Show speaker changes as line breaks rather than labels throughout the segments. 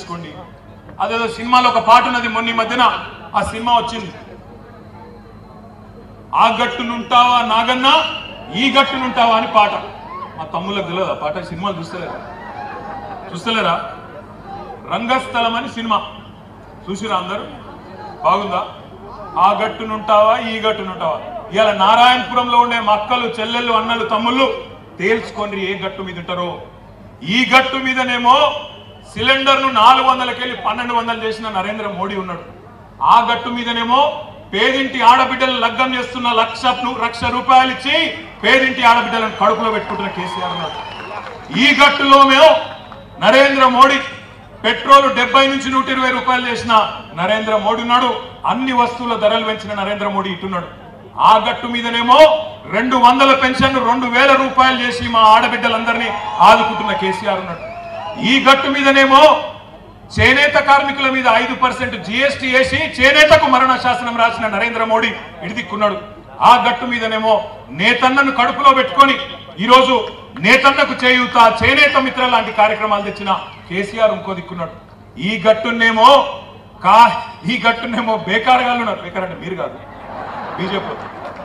చేసుకోండి అదేదో సినిమాలో ఒక పాట ఉన్నది మొన్న ఈ మధ్యన ఆ సినిమా వచ్చింది ఆ గట్టునుంటావా నాగన్న ఈ గట్టునుంటావా అని పాట మా తమ్ముళ్ళకి తెలియదు ఆ పాట సినిమాలు చూస్తలేరా చూస్తలేరా రంగస్థలం అని సినిమా చూసిరా అందరూ బాగుందా ఆ గట్టునుంటావా ఈ గట్టునుంటావా ఇవాళ నారాయణపురంలో ఉండే మా అక్కలు చెల్లెళ్ళు అన్నలు తమ్ముళ్ళు తేల్చుకోండి ఏ గట్టు మీద ఉంటారో ఈ గట్టు మీదనేమో సిలిండర్ ను నాలుగు వందలకెళ్ళి పన్నెండు వందలు చేసిన నరేంద్ర మోడీ ఉన్నాడు ఆ గట్టు మీదనేమో పేదింటి ఆడబిడ్డలు లగ్గం చేస్తున్న లక్ష ను- లక్ష రూపాయలు ఇచ్చి పేదింటి ఆడబిడ్డలను కడుపులో పెట్టుకుంటున్న కేసీఆర్ ఉన్నాడు ఈ గట్టులోమేమో నరేంద్ర మోడీ పెట్రోల్ డెబ్బై నుంచి నూట ఇరవై రూపాయలు చేసిన నరేంద్ర మోడీ ఉన్నాడు అన్ని వస్తువుల ధరలు పెంచిన నరేంద్ర మోడీ ఇటున్నాడు ఆ గట్టు మీదనేమో రెండు వందల పెన్షన్ రెండు వేల రూపాయలు చేసి మా ఆడబిడ్డలందరినీ ఆదుకుంటున్న కేసీఆర్ ఉన్నాడు ఈ గట్టు మీదనేమో చేనేత కార్మికుల మీద ఐదు పర్సెంట్ జిఎస్టీ వేసి చేనేతకు మరణ శాసనం రాసిన నరేంద్ర మోడీ ఇడిదిక్కున్నాడు ఆ గట్టు మీదనేమో నేతన్నను కడుపులో పెట్టుకొని ఈరోజు నేతన్నకు చేయూత చేనేత మిత్ర లాంటి కార్యక్రమాలు తెచ్చిన కేసీఆర్ ఇంకో దిక్కున్నాడు ఈ గట్టునేమో కా ఈ గట్టునేమో బేకారగాళ్ళు ఉన్నారు బేకార్ అంటే మీరు కాదు బీజేపీ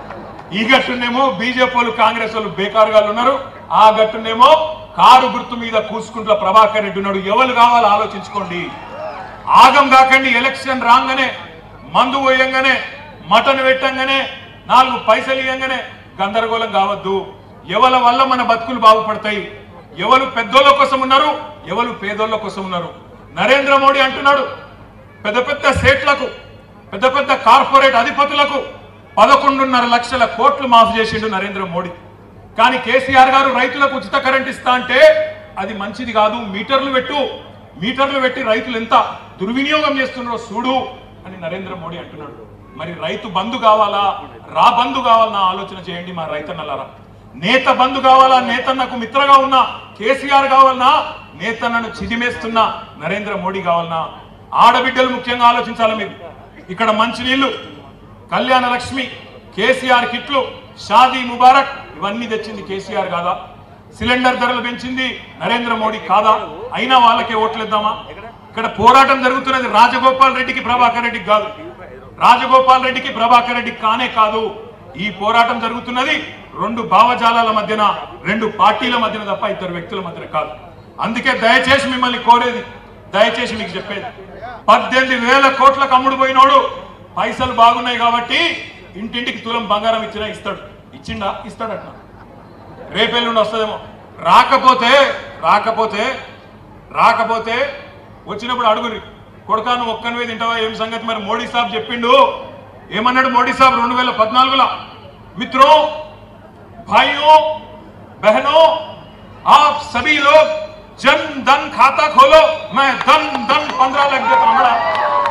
ఈ గట్టునేమో బీజేపీ వాళ్ళు కాంగ్రెస్ వాళ్ళు బేకారుగాళ్ళు ఉన్నారు ఆ గట్టునేమో కారు గుర్తు మీద కూసుకుంట్ల ప్రభాకర్ రెడ్డి ఉన్నాడు ఎవరు కావాలో ఆలోచించుకోండి ఆగం కాకండి ఎలక్షన్ రాగానే మందు పోయంగానే మటన్ పెట్టంగానే నాలుగు పైసలు ఇయ్యంగానే గందరగోళం కావద్దు ఎవరి వల్ల మన బతుకులు బాగుపడతాయి ఎవరు పెద్దోళ్ళ కోసం ఉన్నారు ఎవరు పేదోళ్ళ కోసం ఉన్నారు నరేంద్ర మోడీ అంటున్నాడు పెద్ద పెద్ద సేట్లకు పెద్ద పెద్ద కార్పొరేట్ అధిపతులకు పదకొండున్నర లక్షల కోట్లు మాఫ్ చేసిండు నరేంద్ర మోడీ కానీ కేసీఆర్ గారు రైతులకు ఉచిత కరెంట్ ఇస్తా అంటే అది మంచిది కాదు మీటర్లు పెట్టు మీటర్లు పెట్టి రైతులు ఎంత దుర్వినియోగం చేస్తున్నారో చూడు అని నరేంద్ర మోడీ అంటున్నాడు మరి రైతు బంధు కావాలా రా బంధు కావాలన్నా ఆలోచన చేయండి మా రైతన్నలారా నేత బంధు కావాలా నేతన్నకు మిత్రగా ఉన్న కేసీఆర్ కావాలన్నా నేతన్నను చిదిమేస్తున్న నరేంద్ర మోడీ కావాలన్నా ఆడబిడ్డలు ముఖ్యంగా ఆలోచించాలి మీరు ఇక్కడ మంచినీళ్లు కళ్యాణ లక్ష్మి కేసీఆర్ కిట్లు షాదీ ముబారక్ ఇవన్నీ తెచ్చింది కేసీఆర్ కాదా సిలిండర్ ధరలు పెంచింది నరేంద్ర మోడీ కాదా అయినా వాళ్ళకే ఓట్లేద్దామా ఇక్కడ పోరాటం జరుగుతున్నది రాజగోపాల్ రెడ్డికి ప్రభాకర్ రెడ్డికి కాదు రాజగోపాల్ రెడ్డికి ప్రభాకర్ రెడ్డికి కానే కాదు ఈ పోరాటం జరుగుతున్నది రెండు భావజాలాల మధ్యన రెండు పార్టీల మధ్యన తప్ప ఇద్దరు వ్యక్తుల మధ్యన కాదు అందుకే దయచేసి మిమ్మల్ని కోరేది దయచేసి మీకు చెప్పేది పద్దెనిమిది వేల కోట్లకు అమ్ముడు పోయినోడు పైసలు బాగున్నాయి కాబట్టి ఇంటింటికి తులం బంగారం ఇచ్చినా ఇస్తాడు ఇచ్చిండా ఇస్తాడట రేపెల్లుండి వస్తుందేమో రాకపోతే రాకపోతే రాకపోతే వచ్చినప్పుడు అడుగురి కొడుకా నువ్వు ఒక్కనివే తింటావా ఏం సంగతి మరి మోడీ సాబ్ చెప్పిండు ఏమన్నాడు మోడీ సాబ్ రెండు వేల పద్నాలుగులో మిత్రో भाइयों बहनों आप सभी लोग जन धन खाता खोलो मैं धन धन पंद्रह लाख देता हूं बड़ा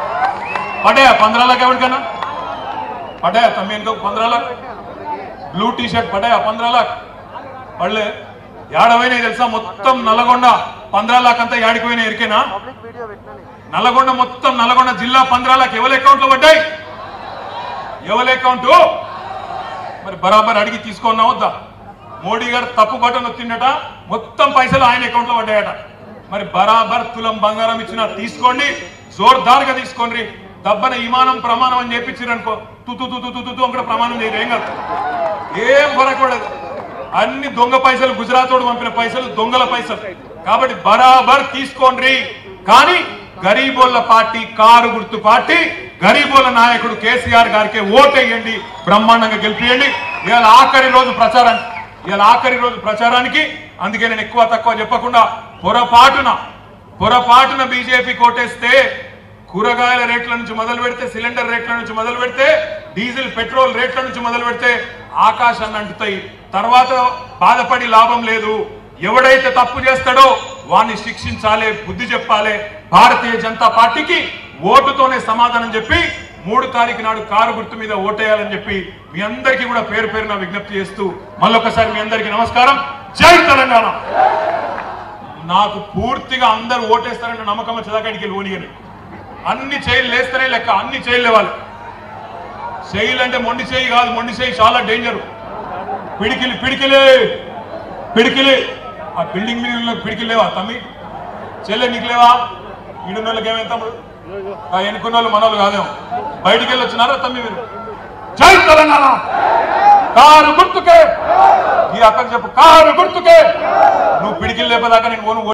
पढ़ाया पंद्रह लाख ఎవరికైనా పడ్డాయా తమ్మి ఇంకో పంద్రా లాక్ బ్లూ టీ షర్ట్ పడ్డాయా పంద్రా లాక్ పడలే ఏడవైనా తెలుసా మొత్తం నల్గొండ పంద్రా లాక్ అంతా ఏడిపోయినా ఎరికేనా నల్గొండ మొత్తం నల్గొండ జిల్లా పంద్రా లాక్ ఎవరి అకౌంట్ లో పడ్డాయి ఎవరి అకౌంట్ మరి బరాబర్ అడిగి తీసుకున్నా వద్దా మోడీ గారు తప్పు బటన్ వచ్చిండట మొత్తం పైసలు ఆయన అకౌంట్ లో పడ్డాయట మరి బరాబర్ తులం బంగారం ఇచ్చిన తీసుకోండి జోర్దార్గా తీసుకోండి దబ్బన విమానం ప్రమాణం అని చెప్పించారు అనుకో తు తు తు తు తు తు తు అక్కడ ప్రమాణం చేయరు ఏం కాదు ఏం పడకూడదు అన్ని దొంగ పైసలు గుజరాత్ వాడు పంపిన పైసలు దొంగల పైసలు కాబట్టి బరాబర్ తీసుకోండి కానీ గరీబోళ్ళ పార్టీ కారు గుర్తు పార్టీ గరీబోళ్ళ నాయకుడు కేసీఆర్ గారికి ఓటేయండి బ్రహ్మాండంగా గెలిపియండి ఇవాళ ఆఖరి రోజు ప్రచారానికి ఇవాళ ఆఖరి రోజు ప్రచారానికి అందుకే నేను ఎక్కువ తక్కువ చెప్పకుండా పొరపాటున పొరపాటున బీజేపీ కోటేస్తే కూరగాయల రేట్ల నుంచి మొదలు పెడితే సిలిండర్ రేట్ల నుంచి మొదలు పెడితే డీజిల్ పెట్రోల్ రేట్ల నుంచి మొదలు పెడితే ఆకాశాన్ని అంటుతాయి తర్వాత బాధపడి లాభం లేదు ఎవడైతే తప్పు చేస్తాడో వాణ్ణి శిక్షించాలి బుద్ధి చెప్పాలి భారతీయ జనతా పార్టీకి ఓటుతోనే సమాధానం చెప్పి మూడు తారీఖు నాడు కారు గుర్తు మీద ఓటేయాలని చెప్పి మీ అందరికీ కూడా పేరు పేరున విజ్ఞప్తి చేస్తూ మళ్ళొకసారి మీ అందరికీ నమస్కారం జై తెలంగాణ నాకు పూర్తిగా అందరూ ఓటేస్తారన్న నమ్మకం వచ్చేదాకాడికి లోనియని అన్ని చేయలు లేస్తేనే లెక్క అన్ని చేయలు లేవాలి చేయలు అంటే మొండి చేయి కాదు మొండి చేయి చాలా డేంజర్ పిడికిలి పిడికిలే పిడికిలి ఆ బిల్డింగ్ మీద ఉన్న పిడికిలు లేవా తమ్మి చెల్లె నీకు లేవా ఈడున్న వాళ్ళకి ఏమైంది తమ్ముడు ఆ ఎన్నుకున్న వాళ్ళు మనోళ్ళు కాదేమో బయటికి వెళ్ళి వచ్చినారా తమ్మి మీరు జై తెలంగాణ కారు గుర్తుకే ఈ అక్కకి చెప్పు కారు గుర్తుకే నువ్వు పిడికిలు లేపదాకా నేను ఓను